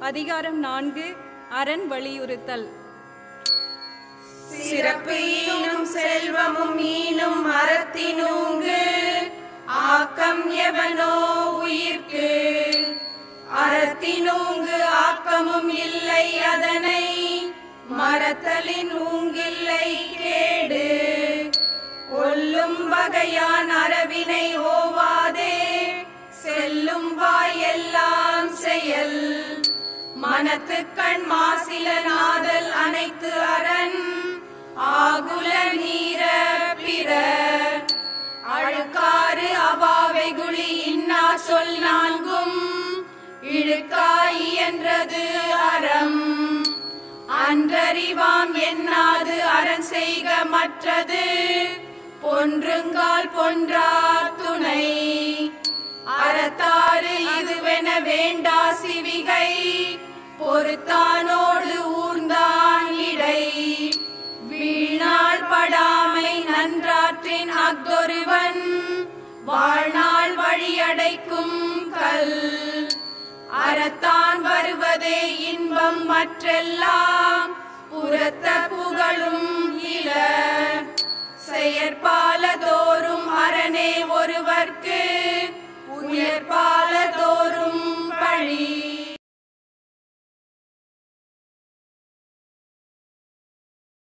அதிகாரம் நான்கு அரண் வலியுறுத்தல் சிறப்பு ஈனும் செல்வமும் ஈனும் அறத்தினூங்கு ஆக்கம் எவனோ உயிர்க்கு அறத்தினூங்கு ஆக்கமும் இல்லை அதனை மறத்தலின் ஊங்கில்லை கேடு கொல்லும் வகையான் அரவினை ஓவாதே செல்லும் வாயெல்லாம் செயல் மனத்துக்கண் மாசில நாதல் அனைத்து அரண் ஆகுல நீர பிற அழுக்காறு அவாவை குழி இன்னா சொல் நான்கும் இழுக்காய் என்றது அறம் அன்றறிவாம் என்னாது அரண் செய்க மற்றது பொன்றுங்கால் பொன்றார் துணை அறத்தாறு இதுவென வேண்டா சிவிகை பொறுத்தானோடு ஊர்ந்தான் இடை வீணாள் படாமை நன்றாற்றின் அஃதொருவன் வாழ்நாள் வழியடைக்கும் கல் அறத்தான் வருவதே இன்பம் மற்றெல்லாம் புறத்த புகழும் இல செயற்பாலதோறும்